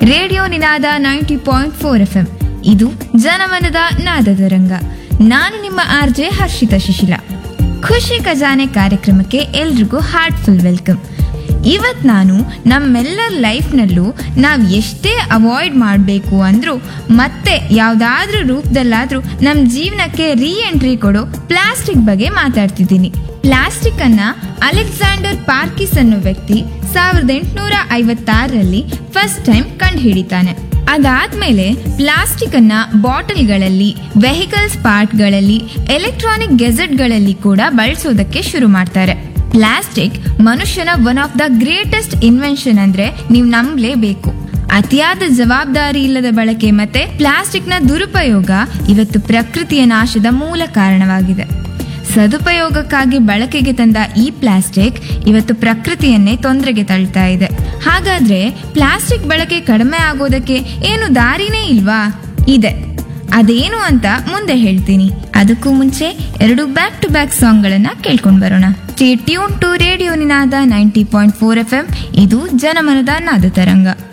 radio Ninada ninety point four F M ಇದು ಜನಮನದ ನಾದದ ರಂಗ ನಾನು ನಿಮ್ಮ ಆರ್ ಜೆ ಹರ್ಷಿತಾ ಶಿಶಿಲ ಖುಷಿ ಖಜಾನೆ ಕಾರ್ಯಕ್ರಮಕ್ಕೆ ಎಲ್ರಿಗೂ ಹಾರ್ಟ್ಫುಲ್ ವೆಲ್ಕಮ್ ಇವತ್ ನಾನು ನಮ್ಮೆಲ್ಲರ ಲೈಫ್ನಲ್ಲೂ ನಾವು ಎಷ್ಟೇ ಅವಾಯ್ಡ್ ಮಾಡಬೇಕು ಅಂದ್ರೂ ಮತ್ತೆ ಯಾವುದಾದ್ರೂ ರೂಪದಲ್ಲಾದ್ರೂ ನಮ್ಮ ಜೀವನಕ್ಕೆ ರೀ ಎಂಟ್ರಿ ಕೊಡೋ ಪ್ಲಾಸ್ಟಿಕ್ ಬಗ್ಗೆ ಮಾತಾಡ್ತಿದ್ದೀನಿ ಪ್ಲಾಸ್ಟಿಕ್ ಅನ್ನ ಅಲೆಕ್ಸಾಂಡರ್ ಪಾರ್ಕಿಸ್ ಅನ್ನೋ ವ್ಯಕ್ತಿ ಸಾವಿರದ ಎಂಟುನೂರ ಐವತ್ತಾರರಲ್ಲಿ ಫಸ್ಟ್ ಟೈಮ್ ಕಂಡುಹಿಡಿತಾನೆ ಅದಾದ್ಮೇಲೆ ಪ್ಲಾಸ್ಟಿಕ್ ಅನ್ನ ಬಾಟಲ್ಗಳಲ್ಲಿ ವೆಹಿಕಲ್ಸ್ ಪಾರ್ಟ್ಗಳಲ್ಲಿ ಎಲೆಕ್ಟ್ರಾನಿಕ್ ಗೆಜೆಟ್ಗಳಲ್ಲಿ ಕೂಡ ಬಳಸೋದಕ್ಕೆ ಶುರು ಮಾಡ್ತಾರೆ ಪ್ಲಾಸ್ಟಿಕ್ ಮನುಷ್ಯನ one of the greatest invention ಅಂದ್ರೆ ನೀವು ನಂಬಲೇಬೇಕು ಅತಿಯಾದ ಜವಾಬ್ದಾರಿ ಇಲ್ಲದ ಬಳಕೆ ಮತ್ತೆ ಪ್ಲಾಸ್ಟಿಕ್ನ ದುರುಪಯೋಗ ಇವತ್ತು ಪ್ರಕೃತಿಯ ನಾಶದ ಮೂಲ ಕಾರಣವಾಗಿದೆ ಸದುಪಯೋಗಕ್ಕಾಗಿ ಬಳಕೆಗೆ ತಂದ ಈ ಪ್ಲಾಸ್ಟಿಕ್ ಇವತ್ತು ಪ್ರಕೃತಿಯನ್ನೇ ತೊಂದರೆಗೆ ತಳ್ತಾ ಇದೆ ಹಾಗಾದ್ರೆ ಪ್ಲಾಸ್ಟಿಕ್ ಬಳಕೆ ಕಡಿಮೆ ಆಗೋದಕ್ಕೆ ಏನು ದಾರಿನೇ ಇಲ್ವಾ ಇದೆ ಅದೇನು ಅಂತ ಮುಂದೆ ಹೇಳ್ತೀನಿ ಅದಕ್ಕೂ ಮುಂಚೆ ಎರಡು ಬ್ಯಾಕ್ ಟು ಬ್ಯಾಕ್ ಸಾಂಗ್ಗಳನ್ನ ಕೇಳ್ಕೊಂಡು ಬರೋಣ tune to radio Ninada ninety point four F M ಇದು ಜನಮನದ ನಾದ ತರಂಗ